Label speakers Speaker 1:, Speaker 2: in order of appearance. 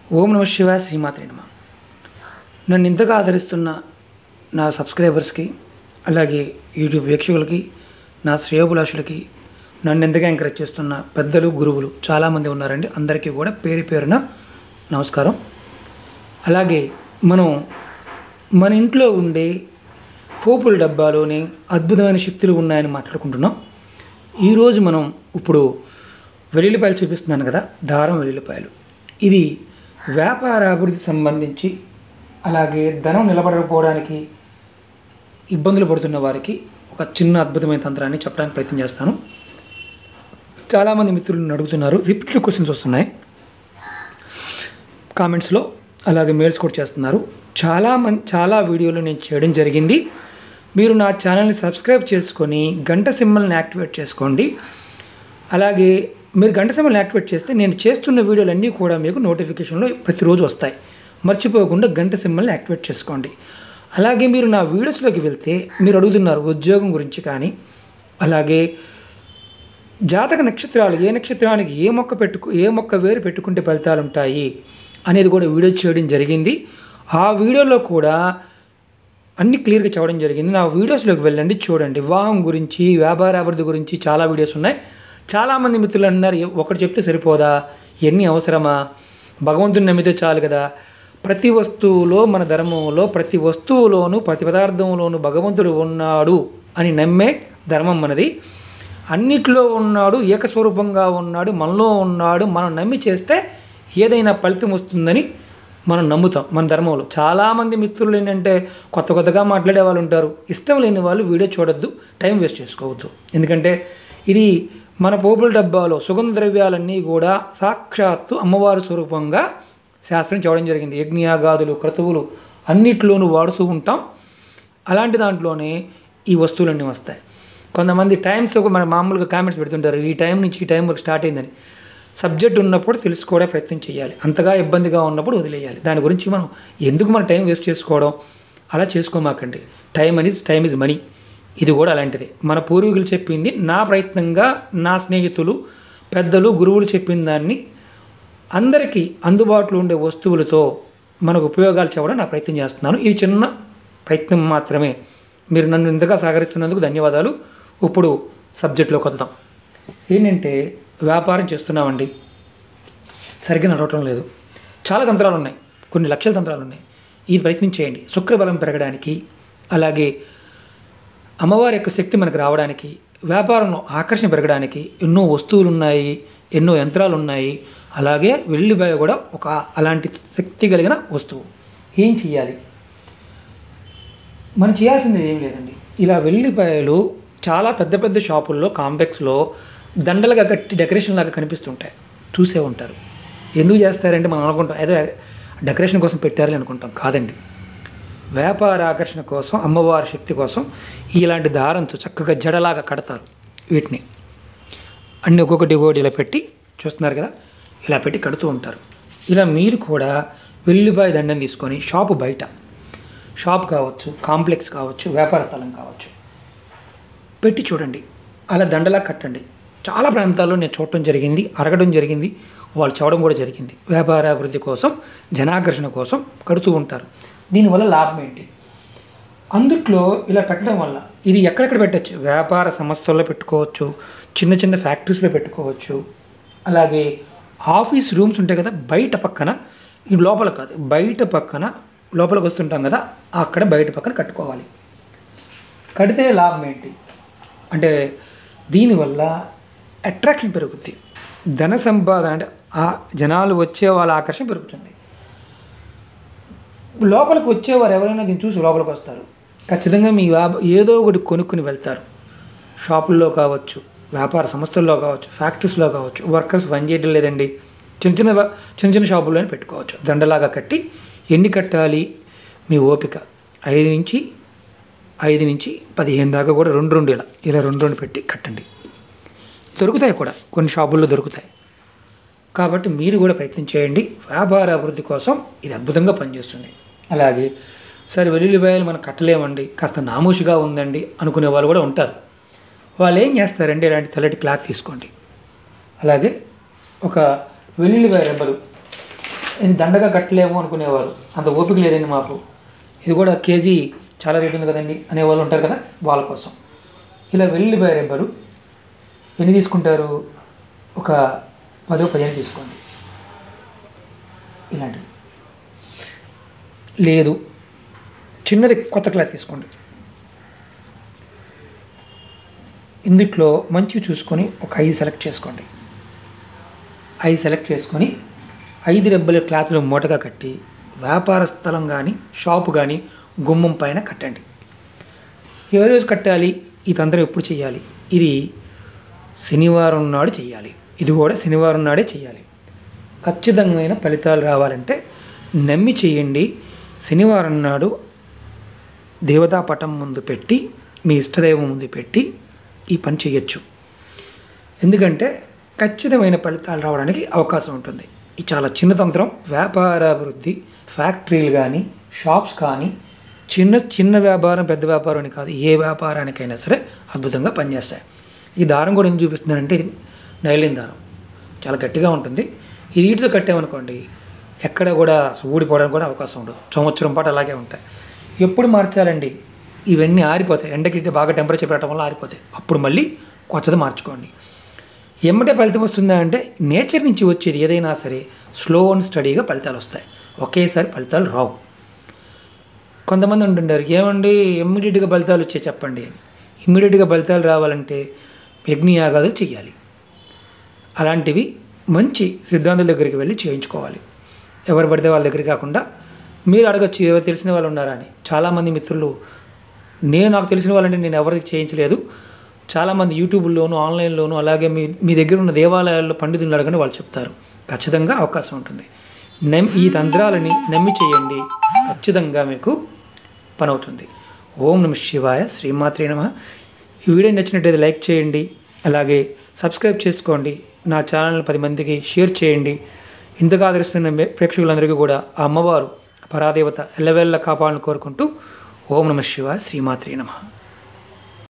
Speaker 1: ఓం నమ శివాయ శ్రీమాత్రే నమ నన్ను ఇంతగా ఆదరిస్తున్న నా సబ్స్క్రైబర్స్కి అలాగే యూట్యూబ్ వీక్షకులకి నా శ్రేయోభిలాషులకి నన్ను ఎంతగా ఎంకరేజ్ చేస్తున్న పెద్దలు గురువులు చాలామంది ఉన్నారండి అందరికీ కూడా పేరు పేరున నమస్కారం అలాగే మనం మన ఇంట్లో ఉండే పోపుల డబ్బాలోనే అద్భుతమైన శక్తులు ఉన్నాయని మాట్లాడుకుంటున్నాం ఈరోజు మనం ఇప్పుడు వెల్లుల్లిపాయలు చూపిస్తున్నాను కదా దారం వెల్లుల్లిపాయలు ఇది వ్యాపార అభివృద్ధికి సంబంధించి అలాగే ధనం నిలబడకపోవడానికి ఇబ్బందులు పడుతున్న వారికి ఒక చిన్న అద్భుతమైన తంత్రాన్ని చెప్పడానికి ప్రయత్నం చేస్తాను చాలామంది మిత్రులు నన్ను అడుగుతున్నారు రిపీటెడ్ క్వశ్చన్స్ వస్తున్నాయి కామెంట్స్లో అలాగే మెయిల్స్ కూడా చేస్తున్నారు చాలా మంది చాలా వీడియోలు నేను చేయడం జరిగింది మీరు నా ఛానల్ని సబ్స్క్రైబ్ చేసుకొని గంట సింబల్ని యాక్టివేట్ చేసుకోండి అలాగే మీరు గంట సింబల్ని యాక్టివేట్ చేస్తే నేను చేస్తున్న వీడియోలన్నీ కూడా మీకు నోటిఫికేషన్లో ప్రతిరోజు వస్తాయి మర్చిపోకుండా గంట సింబల్ని యాక్టివేట్ చేసుకోండి అలాగే మీరు నా వీడియోస్లోకి వెళ్తే మీరు అడుగుతున్నారు ఉద్యోగం గురించి కానీ అలాగే జాతక నక్షత్రాలు ఏ నక్షత్రానికి ఏ మొక్క పెట్టుకు ఏ మొక్క వేరు పెట్టుకుంటే ఫలితాలు ఉంటాయి అనేది కూడా వీడియో చేయడం జరిగింది ఆ వీడియోలో కూడా అన్ని క్లియర్గా చెప్పడం జరిగింది నా వీడియోస్లోకి వెళ్ళండి చూడండి వివాహం గురించి వ్యాపార అభివృద్ధి గురించి చాలా వీడియోస్ ఉన్నాయి చాలామంది మిత్రులు అన్నారు "ఏ- ఒకటి చెప్తే సరిపోదా ఎన్ని అవసరమా భగవంతుని నమ్మితే చాలు కదా ప్రతి వస్తువులో మన ధర్మంలో ప్రతి వస్తువులోనూ ప్రతి పదార్థంలోనూ భగవంతుడు ఉన్నాడు అని నమ్మే ధర్మం మనది అన్నిట్లో ఉన్నాడు ఏకస్వరూపంగా ఉన్నాడు మనలో ఉన్నాడు మనం నమ్మి చేస్తే ఏదైనా ఫలితం వస్తుందని మనం నమ్ముతాం మన ధర్మంలో చాలామంది మిత్రులు ఏంటంటే కొత్త కొత్తగా మాట్లాడే వాళ్ళు ఉంటారు ఇష్టం లేని వాళ్ళు వీడియో చూడొద్దు టైం వేస్ట్ చేసుకోవద్దు ఎందుకంటే ఇది మన పోపుల డబ్బాలో సుగంధ ద్రవ్యాలన్నీ కూడా సాక్షాత్తు అమ్మవారి స్వరూపంగా శాస్త్రం చెప్పడం జరిగింది యజ్ఞయాగాదులు క్రతువులు అన్నిట్లోనూ వాడుతూ ఉంటాం అలాంటి దాంట్లోనే ఈ వస్తువులన్నీ వస్తాయి కొంతమంది టైమ్స్ ఒక మన మామూలుగా కామెంట్స్ పెడుతుంటారు ఈ టైం నుంచి ఈ టైం వరకు స్టార్ట్ అయిందని సబ్జెక్ట్ ఉన్నప్పుడు తెలుసుకోవడం ప్రయత్నం చేయాలి అంతగా ఇబ్బందిగా ఉన్నప్పుడు వదిలేయాలి దాని గురించి మనం ఎందుకు మన టైం వేస్ట్ చేసుకోవడం అలా చేసుకోమాకండి టైం అనేది టైం ఇస్ మనీ ఇది కూడా అలాంటిదే మన పూర్వీకులు చెప్పింది నా ప్రయత్నంగా నా స్నేహితులు పెద్దలు గురువులు చెప్పిన దాన్ని అందరికీ అందుబాటులో ఉండే వస్తువులతో మనకు ఉపయోగాలు చెప్పడం నా ప్రయత్నం చేస్తున్నాను ఇది చిన్న ప్రయత్నం మాత్రమే మీరు నన్ను ఇంతగా సహకరిస్తున్నందుకు ధన్యవాదాలు ఇప్పుడు సబ్జెక్ట్లోకి వద్దాం ఏంటంటే వ్యాపారం చేస్తున్నామండి సరిగ్గా నడవటం లేదు చాలా తంత్రాలు ఉన్నాయి కొన్ని లక్షల తంత్రాలు ఉన్నాయి ఇది ప్రయత్నం చేయండి శుక్రబలం పెరగడానికి అలాగే అమ్మవారి యొక్క శక్తి మనకు రావడానికి వ్యాపారంలో ఆకర్షణ పెరగడానికి ఎన్నో వస్తువులు ఉన్నాయి ఎన్నో యంత్రాలు ఉన్నాయి అలాగే వెల్లిబాయ కూడా ఒక అలాంటి శక్తి కలిగిన వస్తువు ఏం చేయాలి మనం చేయాల్సింది ఏం లేదండి ఇలా వెల్లిపాయలు చాలా పెద్ద పెద్ద షాపుల్లో కాంప్లెక్స్లో దండలుగా కట్టి డెకరేషన్ లాగా కనిపిస్తుంటాయి చూసే ఉంటారు ఎందుకు చేస్తారంటే మనం అనుకుంటాం ఏదో డెకరేషన్ కోసం పెట్టారని అనుకుంటాం కాదండి వ్యాపార ఆకర్షణ కోసం అమ్మవారి శక్తి కోసం ఇలాంటి దారంతో చక్కగా జడలాగా కడతారు వీటిని అన్ని ఒక్కొక్కటి ఒక్కొక్కటి ఇలా పెట్టి చూస్తున్నారు కదా ఇలా పెట్టి కడుతూ ఉంటారు ఇలా మీరు కూడా వెల్లుబాయి దండం తీసుకొని షాపు బయట షాప్ కావచ్చు కాంప్లెక్స్ కావచ్చు వ్యాపార స్థలం కావచ్చు పెట్టి చూడండి అలా దండలా కట్టండి చాలా ప్రాంతాల్లో నేను చూడటం జరిగింది అరగడం జరిగింది వాళ్ళు చెప్పడం కూడా జరిగింది వ్యాపార అభివృద్ధి కోసం జనాకర్షణ కోసం కడుతూ ఉంటారు దీనివల్ల లాభం ఏంటి అందుట్లో ఇలా పెట్టడం వల్ల ఇది ఎక్కడెక్కడ పెట్టచ్చు వ్యాపార సంస్థల్లో పెట్టుకోవచ్చు చిన్న చిన్న ఫ్యాక్టరీస్లో పెట్టుకోవచ్చు అలాగే ఆఫీస్ రూమ్స్ ఉంటాయి కదా బయట పక్కన ఈ లోపల కాదు బయట పక్కన లోపలికి వస్తుంటాం కదా అక్కడ బయట పక్కన కట్టుకోవాలి కడితే లాభం ఏంటి అంటే దీనివల్ల అట్రాక్షన్ పెరుగుద్ది ధన సంపాదన అంటే ఆ జనాలు వచ్చే వాళ్ళ ఆకర్షణ పెరుగుతుంది లోపలికి వచ్చేవారు ఎవరైనా దీన్ని చూసి లోపలికి వస్తారు ఖచ్చితంగా మీ వ్యాప ఏదో ఒకటి కొనుక్కుని వెళ్తారు షాపుల్లో కావచ్చు వ్యాపార సంస్థల్లో కావచ్చు ఫ్యాక్టరీస్లో కావచ్చు వర్కర్స్ పని చేయడం లేదండి చిన్న చిన్న వ్య- చిన్న చిన్న షాపుల్లోనే పెట్టుకోవచ్చు దండలాగా కట్టి ఎన్ని కట్టాలి మీ ఓపిక ఐదు నుంచి ఐదు నుంచి పదిహేను దాకా కూడా రెండు రెండు ఇలా ఇలా రెండు రెండు పెట్టి కట్టండి దొరుకుతాయి కూడా కొన్ని షాపుల్లో దొరుకుతాయి కాబట్టి మీరు కూడా ప్రయత్నం చేయండి వ్యాపార అభివృద్ధి కోసం ఇది అద్భుతంగా పనిచేస్తుంది అలాగే సరే వెల్లుల్లిపాయలు మనం కట్టలేమండి కాస్త నామూషిగా ఉందండి అనుకునే వాళ్ళు కూడా ఉంటారు వాళ్ళు ఏం చేస్తారంటే ఇలాంటి తెల్లటి క్లాత్ తీసుకోండి అలాగే ఒక వెల్లుల్లిపాయ రెబ్బలు ఇది దండగా కట్టలేము అనుకునేవారు అంత ఓపిక లేదండి మాకు ఇది కూడా కేజీ చాలా రేటు ఉంది కదండి అనేవాళ్ళు ఉంటారు కదా వాళ్ళ కోసం ఇలా వెల్లుల్లిపాయ రెబ్బలు ఎన్ని తీసుకుంటారు ఒక పదో పదిహేను తీసుకోండి ఇలాంటివి లేదు చిన్నది కొత్త క్లాత్ తీసుకోండి ఇందుట్లో మంచివి చూసుకొని ఒక ఐదు సెలెక్ట్ చేసుకోండి ఐదు సెలెక్ట్ చేసుకొని ఐదు రెబ్బల క్లాత్లు మూటగా కట్టి వ్యాపార స్థలం కానీ షాపు కానీ గుమ్మం పైన కట్టండి ఏ రోజు కట్టాలి ఈ తంత్రం ఎప్పుడు చేయాలి ఇది శనివారం నాడు చేయాలి ఇది కూడా శనివారం నాడే చేయాలి ఖచ్చితమైన ఫలితాలు రావాలంటే నమ్మి చేయండి శనివారం నాడు దేవతా పటం ముందు పెట్టి మీ ఇష్టదైవం ముందు పెట్టి ఈ పని చేయొచ్చు ఎందుకంటే ఖచ్చితమైన ఫలితాలు రావడానికి అవకాశం ఉంటుంది ఇది చాలా చిన్న తంత్రం వ్యాపారాభివృద్ధి ఫ్యాక్టరీలు కానీ షాప్స్ కానీ చిన్న చిన్న వ్యాపారం పెద్ద వ్యాపారం అని కాదు ఏ వ్యాపారానికైనా సరే అద్భుతంగా పనిచేస్తాయి ఈ దారం కూడా ఎందుకు చూపిస్తున్నానంటే ఇది నైలిన్ దారం చాలా గట్టిగా ఉంటుంది ఇది వీటితో కట్టామనుకోండి ఎక్కడ కూడా అసలు ఊడిపోవడానికి కూడా అవకాశం ఉండదు సంవత్సరం పాటు అలాగే ఉంటాయి ఎప్పుడు మార్చాలండి ఇవన్నీ ఆరిపోతాయి ఎండకి బాగా టెంపరేచర్ పెట్టడం వల్ల ఆరిపోతాయి అప్పుడు మళ్ళీ కొత్తది మార్చుకోండి ఎమ్మటే ఫలితం వస్తుందా అంటే నేచర్ నుంచి వచ్చేది ఏదైనా సరే స్లో అండ్ స్టడీగా ఫలితాలు వస్తాయి ఒకేసారి ఫలితాలు రావు కొంతమంది ఉంటుంటారు ఏమండి ఇమ్మీడియట్గా ఫలితాలు వచ్చే చెప్పండి అని ఇమ్మీడియట్గా ఫలితాలు రావాలంటే యజ్ఞయాగాలు చేయాలి అలాంటివి మంచి సిద్ధాంతుల దగ్గరికి వెళ్ళి చేయించుకోవాలి ఎవరు పడితే వాళ్ళ దగ్గర కాకుండా మీరు అడగచ్చు ఎవరు తెలిసిన వాళ్ళు ఉన్నారా అని చాలామంది మిత్రులు నేను నాకు తెలిసిన వాళ్ళంటే నేను ఎవరికి చేయించలేదు చాలామంది యూట్యూబ్లోను ఆన్లైన్లోను అలాగే మీ మీ దగ్గర ఉన్న దేవాలయాల్లో పండితులు అడగని వాళ్ళు చెప్తారు ఖచ్చితంగా అవకాశం ఉంటుంది నమ్ ఈ తంత్రాలని నమ్మి చేయండి ఖచ్చితంగా మీకు పని అవుతుంది ఓం నమ శివాయ శ్రీమాత్రే నమ ఈ వీడియో నచ్చినట్టయితే లైక్ చేయండి అలాగే సబ్స్క్రైబ్ చేసుకోండి నా ఛానల్ పది మందికి షేర్ చేయండి ఇంతగా ఆదరిస్తున్న మే- ప్రేక్షకులందరికీ కూడా ఆ అమ్మవారు పరాదేవత ఎల్లవెల్ల కాపాడాలని కోరుకుంటూ ఓం నమ శివాయ శ్రీమాత్రే నమ